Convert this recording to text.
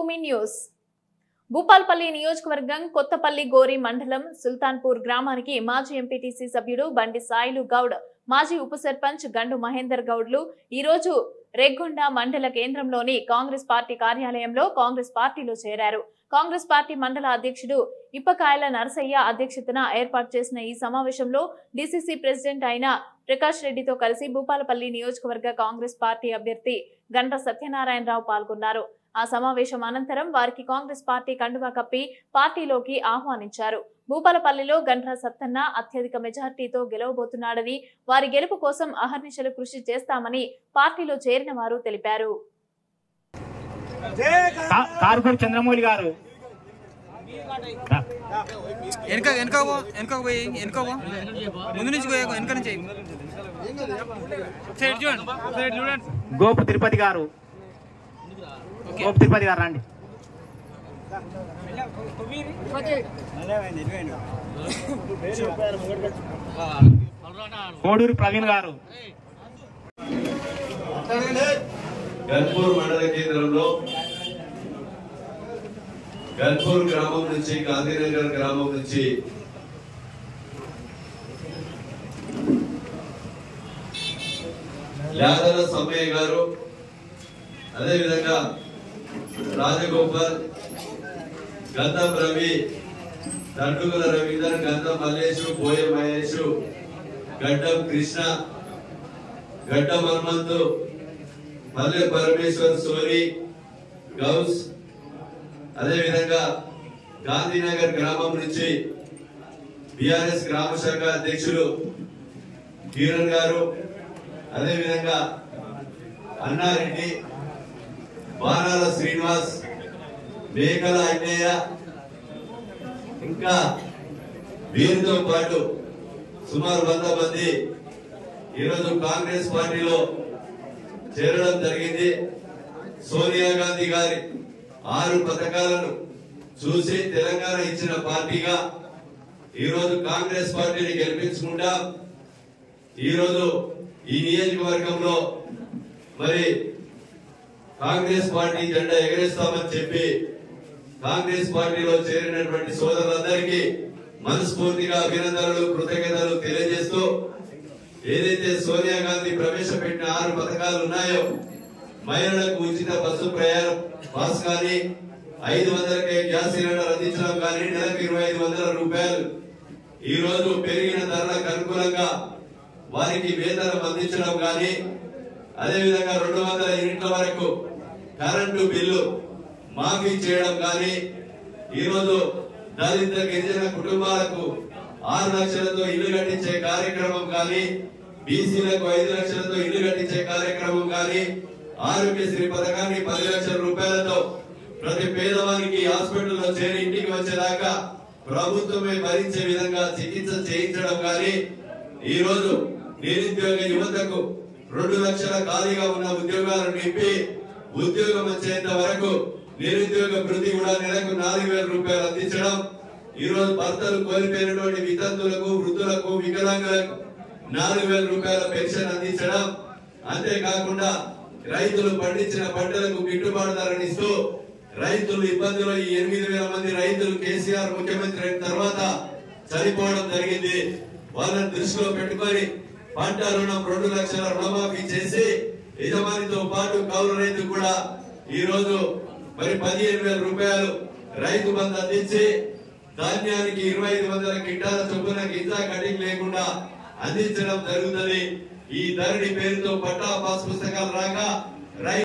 భూమి న్యూస్ భూపాల్పల్లి నియోజకవర్గం కొత్తపల్లి గోరి మండలం సుల్తాన్పూర్ గ్రామానికి మాజీ ఎంపీటీసీ సభ్యుడు బండి సాయిలు గౌడ్ మాజీ ఉప సర్పంచ్ గండు మహేందర్ గౌడ్లు ఈ రోజు రెగ్గొండ మండల కేంద్రంలోని కాంగ్రెస్ పార్టీ కార్యాలయంలో కాంగ్రెస్ పార్టీలో చేరారు కాంగ్రెస్ పార్టీ మండల అధ్యక్షుడు ఇప్పకాయల నరసయ్య అధ్యక్షతన ఏర్పాటు చేసిన ఈ సమావేశంలో డీసీసీ ప్రెసిడెంట్ అయిన ప్రకాష్ రెడ్డితో కలిసి భూపాలపల్లి నియోజకవర్గ కాంగ్రెస్ పార్టీ అభ్యర్థి గంట సత్యనారాయణరావు పాల్గొన్నారు ఆ సమావేశం అనంతరం వారికి కాంగ్రెస్ పార్టీ కండువా కప్పి పార్టీలోకి ఆహ్వానించారు భూపాలపల్లిలో గండ్ర సత్తన్న అత్యధిక మెజార్టీతో గెలవబోతున్నాడని వారి గెలుపు కోసం అహర్నిశలు కృషి చేస్తామని పార్టీలో చేరిన వారు తెలిపారు కా- కారుపూడి చంద్రమౌళి గారు రా. వెనక వెనక పో వెనక పోయి వెనక పో ముందు నుంచి పోయి వెనక నుంచి ఎయ్. సైడ్ చూడండి సైడ్ చూడండి గోపు తిరుపతి గారు గోపు తిరుపతి గారు రండి కోడూరు ప్రవీణ్ గారు గన్పూర్ మండల కేంద్రంలో గన్పూర్ గ్రామం నుంచి గాంధీనగర్ గ్రామం నుంచి యాదల సమ్మయ్య గారు అదేవిధంగా రాజగోపాల్ గంధం రవి దండుగుల రవీందర్ గంధం మల్లేషు బోయ మహేష్ గడ్డం కృష్ణ గడ్డం హనుమంతు పల్లె పరమేశ్వర్ సోరి గౌస్ అదేవిధంగా గాంధీనగర్ గ్రామం నుంచి బిఆర్ఎస్ గ్రామ శాఖ అధ్యక్షులు కిరణ్ గారు అదేవిధంగా అన్నారెడ్డి బాణాల శ్రీనివాస్ మేకల అన్నయ్య ఇంకా వీరితో పాటు సుమారు వంద మంది ఈరోజు కాంగ్రెస్ పార్టీలో చేరడం జరిగింది సోనియా గాంధీ గారి ఆరు పథకాలను చూసి తెలంగాణ ఇచ్చిన పార్టీగా ఈరోజు కాంగ్రెస్ పార్టీని గెలిపించుకుంటా ఈరోజు ఈ నియోజకవర్గంలో మరి కాంగ్రెస్ పార్టీ జెండా ఎగరేస్తామని చెప్పి కాంగ్రెస్ పార్టీలో చేరినటువంటి సోదరులందరికీ మనస్ఫూర్తిగా అభినందనలు కృతజ్ఞతలు తెలియజేస్తూ ఏదైతే సోనియా గాంధీ ప్రవేశపెట్టిన ఆరు పథకాలు ఉన్నాయో మహిళలకు ఉచిత బస్సు ప్రయాణం పాస్ కానీ ఐదు వందలకే గ్యాస్ సిలిండర్ అందించడం కానీ నెలకు ఇరవై ఐదు వందల రూపాయలు ఈ రోజు పెరిగిన ధరలకు అనుకూలంగా వారికి వేతనం అందించడం కానీ అదేవిధంగా రెండు వందల యూనిట్ల వరకు కరెంటు బిల్లు మాఫీ చేయడం కానీ ఈరోజు దళిత గిరిజన కుటుంబాలకు ఆరు లక్షలతో ఇల్లు కట్టించే కార్యక్రమం కానీ బీసీలకు ఐదు లక్షలతో ఇల్లు కట్టించే కార్యక్రమం కానీ ఆరోగ్యశ్రీ పథకాన్ని పది లక్షల రూపాయలతో ప్రతి పేదవానికి హాస్పిటల్లో చేరి ఇంటికి వచ్చేదాకా ప్రభుత్వమే భరించే విధంగా చికిత్స చేయించడం కానీ ఈ రోజు నిరుద్యోగ యువతకు రెండు లక్షల ఖాళీగా ఉన్న ఉద్యోగాలను నింపి ఉద్యోగం వచ్చేంత వరకు నిరుద్యోగ వృత్తి కూడా నెలకు నాలుగు వేల రూపాయలు అందించడం ఈ రోజు భర్తలు కోల్పోయినటువంటి వితంతులకు వృద్ధులకు వికలాంగులకు నాలుగు వేల రూపాయల పెన్షన్ అందించడం అంతేకాకుండా రైతులు పండించిన పంటలకు గిట్టుబాటు ధరని ఇస్తూ రైతులు ఇబ్బందులు ఈ ఎనిమిది వేల మంది రైతులు కేసీఆర్ ముఖ్యమంత్రి అయిన తర్వాత చనిపోవడం జరిగింది వాళ్ళని దృష్టిలో పెట్టుకొని పంట రుణం రెండు లక్షల రుణమాఫీ చేసి యజమానితో పాటు కౌలు రైతు కూడా ఈ రోజు మరి పదిహేను వేల రూపాయలు రైతు బంధు అందించి ధాన్యానికి ఇరవై ఐదు వందల కింటాల చొప్పున గింజ కటింగ్ లేకుండా అందించడం జరుగుతుంది ఈ ధరణి పేరుతో పట్టా పాస్ పుస్తకాలు రాక రై